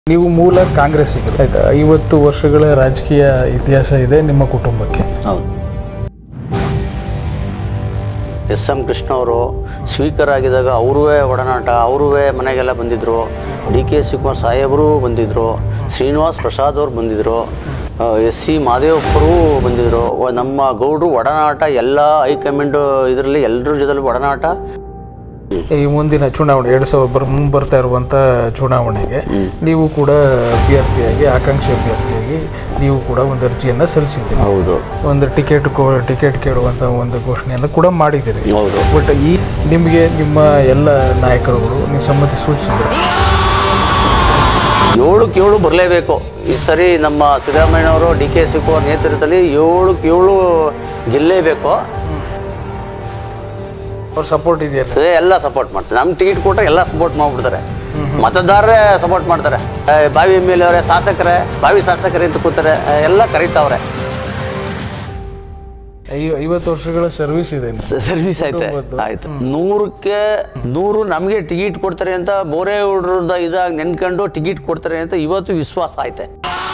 ನೀವು ಮೂಲ ಕಾಂಗ್ರೆಸ್ಸಿಗರು ಆಯ್ತಾ ಐವತ್ತು ವರ್ಷಗಳ ರಾಜಕೀಯ ಇತಿಹಾಸ ಇದೆ ನಿಮ್ಮ ಕುಟುಂಬಕ್ಕೆ ಹೌದು ಎಸ್ ಎಂ ಕೃಷ್ಣ ಅವರು ಸ್ಪೀಕರ್ ಆಗಿದ್ದಾಗ ಅವರೂ ಒಡನಾಟ ಅವರೂ ಮನೆಗೆಲ್ಲ ಬಂದಿದ್ದರು ಡಿ ಕೆ ಶಿವಕುಮಾರ್ ಸಾಹೇಬರು ಬಂದಿದ್ದರು ಶ್ರೀನಿವಾಸ್ ಪ್ರಸಾದ್ ಅವರು ಬಂದಿದ್ದರು ಎಸ್ ಸಿ ಮಾದೇವಪ್ಪರು ಬಂದಿದ್ದರು ವ- ನಮ್ಮ ಗೌಡ್ರು ಒಡನಾಟ ಎಲ್ಲ ಹೈಕಮಾಂಡ್ ಇದರಲ್ಲಿ ಎಲ್ಲರ ಜೊತೆಲಿ ಒಡನಾಟ ಈ ಮುಂದಿನ ಚುನಾವಣೆ ಎರಡು ಸಾವಿರ ಬರ್ ಮುಂದೆ ಬರ್ತಾ ಇರುವಂಥ ಚುನಾವಣೆಗೆ ನೀವು ಕೂಡ ಅಭ್ಯರ್ಥಿಯಾಗಿ ಆಕಾಂಕ್ಷಿ ಅಭ್ಯರ್ಥಿಯಾಗಿ ನೀವು ಕೂಡ ಒಂದು ಅರ್ಜಿಯನ್ನು ಸಲ್ಲಿಸಿದ್ದೀರಿ ಹೌದು ಒಂದು ಟಿಕೆಟ್ ಟಿಕೆಟ್ ಕೇಳುವಂಥ ಒಂದು ಘೋಷಣೆಯನ್ನು ಕೂಡ ಮಾಡಿದ್ದೀರಿ ಹೌದು ಬಟ್ ಈ ನಿಮಗೆ ನಿಮ್ಮ ಎಲ್ಲ ನಾಯಕರುಗಳು ನೀವು ಸಮ್ಮತಿ ಸೂಚಿಸಿದ್ರು ಏಳಕ್ಕೆ ಏಳು ಬರಲೇಬೇಕು ಈ ಸರಿ ನಮ್ಮ ಸಿದ್ದರಾಮಯ್ಯನವರು ಡಿ ಕೆ ಶಿವಕುಮಾರ್ ನೇತೃತ್ವದಲ್ಲಿ ಏಳಕ್ಕೆ ಏಳು ಗೆಲ್ಲೇಬೇಕು ಅವ್ರ ಸಪೋರ್ಟ್ ಇದೆಯಲ್ಲ ಅದೇ ಎಲ್ಲ ಸಪೋರ್ಟ್ ಮಾಡ್ತಾರೆ ನಮ್ಗೆ ಟಿಕೆಟ್ ಕೊಟ್ಟರೆ ಎಲ್ಲ ಸಪೋರ್ಟ್ ಮಾಡ್ಬಿಡ್ತಾರೆ ಮತದಾರರೇ ಸಪೋರ್ಟ್ ಮಾಡ್ತಾರೆ ಏ, ಬಾವಿ ಎಮ್ ಎಲ್ ಅವರೇ ಶಾಸಕರೇ ಬಾವಿ ಶಾಸಕರೇ ಅಂತ ಕೂತಾರೆ ಏ, ಎಲ್ಲ ಕರೀತಾವ್ರೆ ಐ ಐವತ್ತು ವರ್ಷಗಳ ಸರ್ವಿಸ್ ಇದೆ ನಿಮ್ದು. ಸರ್ವಿಸ್ ಐತೆ ಆಯ್ತು ನೂರಕ್ಕೆ ನೂರು ನಮಗೆ ಟಿಕೆಟ್ ಕೊಡ್ತಾರೆ ಅಂತ ಬೋರೆ ಹುಡ್ರದ ಇದಾಗಿ ನೆನ್ಕೊಂಡು ಟಿಕೆಟ್ ಕೊಡ್ತಾರೆ ಅಂತ ಇವತ್ತು ವಿಶ್ವಾಸ ಐತೆ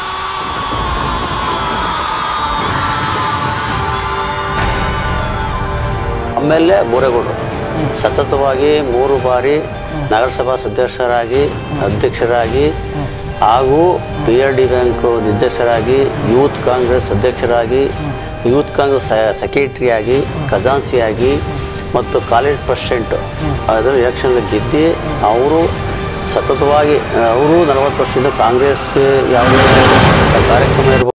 ಆಮೇಲೆ ಬೋರೇಗೌಡರು ಸತತವಾಗಿ ಮೂರು ಬಾರಿ ನಗರಸಭಾ ಸದಸ್ಯರಾಗಿ ಅಧ್ಯಕ್ಷರಾಗಿ ಹಾಗೂ ಪಿ ಆರ್ ಡಿ ಬ್ಯಾಂಕ್ ನಿರ್ದೇಶಕರಾಗಿ ಯೂತ್ ಕಾಂಗ್ರೆಸ್ ಅಧ್ಯಕ್ಷರಾಗಿ ಯೂತ್ ಕಾಂಗ್ರೆಸ್ ಸೆಕ್ರೆಟರಿಯಾಗಿ ಖಜಾನ್ಸಿಯಾಗಿ ಮತ್ತು ಕಾಲೇಜ್ ಪ್ರೆಸಿಡೆಂಟ್ ಅದರ ಎಲೆಕ್ಷನ್ಗೆ ಗೆದ್ದು ಅವರು ಸತತವಾಗಿ ಅವರು ನಲವತ್ತು ವರ್ಷದಿಂದ ಕಾಂಗ್ರೆಸ್ಗೆ ಯಾವುದೇ ಕಾರ್ಯಕ್ರಮ ಇರ್ಬೋದು